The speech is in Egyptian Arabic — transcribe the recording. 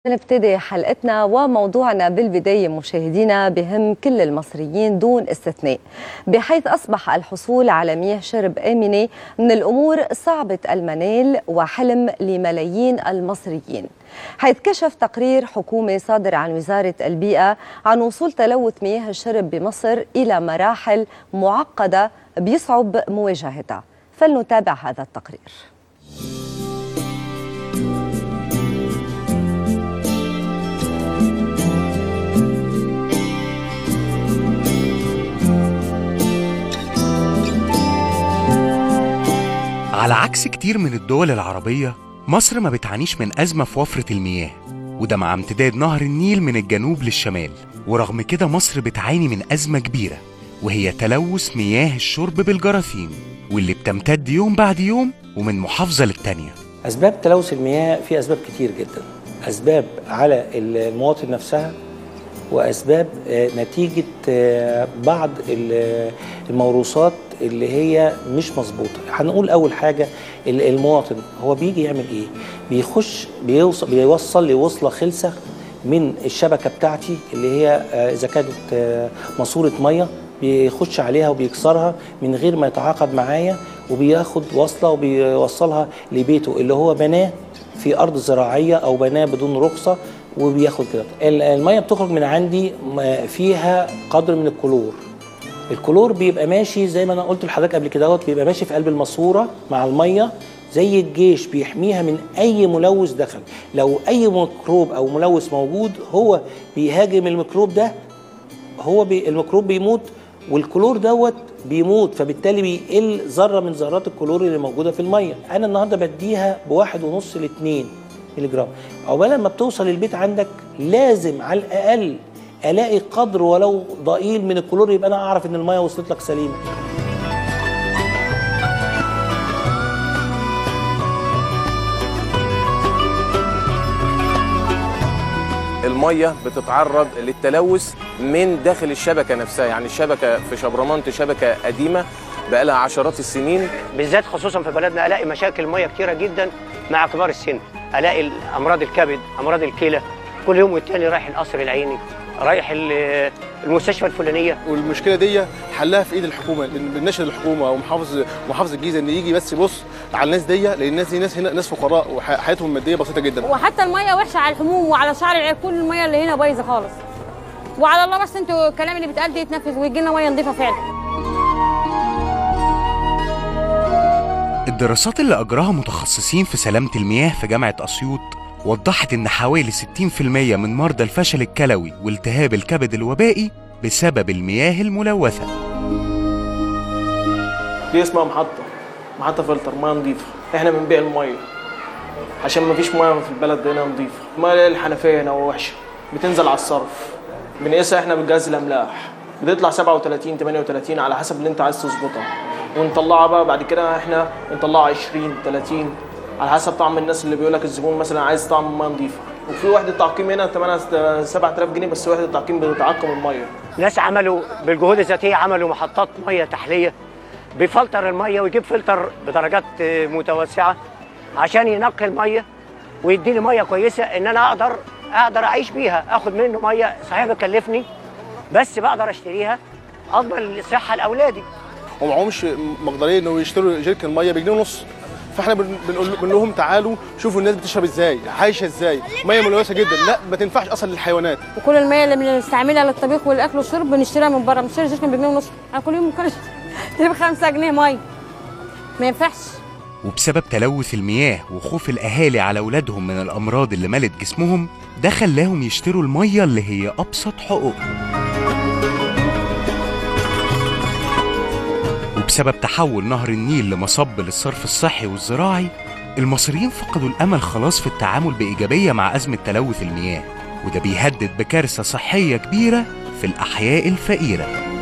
نبتدي حلقتنا وموضوعنا بالبداية مشاهدينا بهم كل المصريين دون استثناء بحيث أصبح الحصول على مياه شرب آمنة من الأمور صعبة المنال وحلم لملايين المصريين حيث كشف تقرير حكومي صادر عن وزارة البيئة عن وصول تلوث مياه الشرب بمصر إلى مراحل معقدة بيصعب مواجهتها فلنتابع هذا التقرير على عكس كتير من الدول العربية مصر ما بتعانيش من أزمة في وفرة المياه وده مع امتداد نهر النيل من الجنوب للشمال ورغم كده مصر بتعاني من أزمة كبيرة وهي تلوث مياه الشرب بالجراثيم واللي بتمتد يوم بعد يوم ومن محافظة للتانية أسباب تلوث المياه في أسباب كتير جدا أسباب على المواطن نفسها وأسباب آه، نتيجة آه، بعض ال- الموروثات اللي هي مش مظبوطة هنقول أول حاجة ال- المواطن هو بيجي يعمل إيه بيخش بيوصل, بيوصل لوصلة خلسة من الشبكة بتاعتي اللي هي آه، إذا كانت آه، ماسورة مية بيخش عليها وبيكسرها من غير ما يتعاقد معايا وبياخد وصلة وبيوصلها لبيته اللي هو بناه في أرض زراعية أو بناه بدون رخصة وبياخد كده ال- المية بتخرج من عندي م- فيها قدر من الكلور الكلور بيبقى ماشي زي ما انا قلت لحضرتك قبل كده دوت بيبقى ماشي في قلب الماسوره مع الميه زي الجيش بيحميها من اي ملوث دخل لو اي ميكروب او ملوث موجود هو بيهاجم الميكروب ده هو بي الميكروب بيموت والكلور دوت بيموت فبالتالي بيقل ذره من ذرات الكلور اللي موجوده في الميه انا النهارده بديها بواحد ونص لاتنين ملي جرام عقبال ما بتوصل البيت عندك لازم على الاقل الاقي قدر ولو ضئيل من الكلور يبقى انا اعرف ان الميه وصلت لك سليمه الميه بتتعرض للتلوث من داخل الشبكه نفسها يعني الشبكه في شبرمنت شبكه قديمه بقى لها عشرات السنين بالذات خصوصا في بلدنا الاقي مشاكل ميه كتيره جدا مع كبار السن الاقي امراض الكبد امراض الكلى كل يوم والتاني رايح القصر العيني رايح ال- المستشفى الفلانيه والمشكله دي حلها في ايد الحكومه لان بنناشد الحكومه ومحافظ محافظ الجيزه ان يجي بس يبص على الناس دي لان الناس دي ناس هنا ناس فقراء وحياتهم الماديه بسيطه جدا وحتى الميه وحشه على الحموم وعلى شعر العيال كل الميه اللي هنا بايظه خالص وعلى الله بس انتوا الكلام اللي بيتقال ده يتنفذ ويجي لنا ميه نظيفه فعلا الدراسات اللي أجراها متخصصين في سلامة المياه في جامعة أسيوط وضحت إن حوالي 60% من مرضى الفشل الكلوي والتهاب الكبد الوبائي بسبب المياه الملوثة دي اسمها محطة محطة فلتر مياه نظيفة احنا بنبيع المية عشان مفيش مياه في البلد هنا نظيفة المياه الحنفية هنا وحشة بتنزل على الصرف بنقيسها احنا بالجهاز الأملاح بتطلع 37 38 على حسب اللي انت عايز تظبطها ونطلعها بقى بعد كده احنا نطلعها 20 30 على حسب طعم الناس اللي بيقول لك الزبون مثلا عايز طعم مياه نظيفة وفي وحدة تعقيم هنا ثمنها 7000 جنيه بس وحدة تعقيم بتعقم المية ناس عملوا بالجهود الذاتيه عملوا محطات ميه تحليه بيفلتر الميه ويجيب فلتر بدرجات آه، متوسعه عشان ينقي الميه ويديني ميه كويسه ان انا اقدر اقدر اعيش بيها اخد منه ميه صحيح بتكلفني بس بقدر اشتريها اضمن الصحه لاولادي ومعهمش مقدريه انه يشتروا جيركن ميه بجنيه ونص فاحنا بن- بنقول بنقول لهم تعالوا شوفوا الناس بتشرب ازاي عايشه ازاي ميه ملوثه جدا لا ما تنفعش اصلا للحيوانات وكل الميه اللي بنستعملها للطبيخ والاكل والشرب بنشتريها من بره بنشتري جيركن بجنيه ونص انا كل يوم كل تجيب 5 جنيه ميه ما ينفعش وبسبب تلوث المياه وخوف الأهالي على أولادهم من الأمراض اللي ملت جسمهم ده خلاهم يشتروا المية اللي هي أبسط حقوقهم وبسبب تحول نهر النيل لمصب للصرف الصحي والزراعي المصريين فقدوا الأمل خلاص في التعامل بإيجابية مع أزمة تلوث المياه وده بيهدد بكارثة صحية كبيرة في الأحياء الفقيرة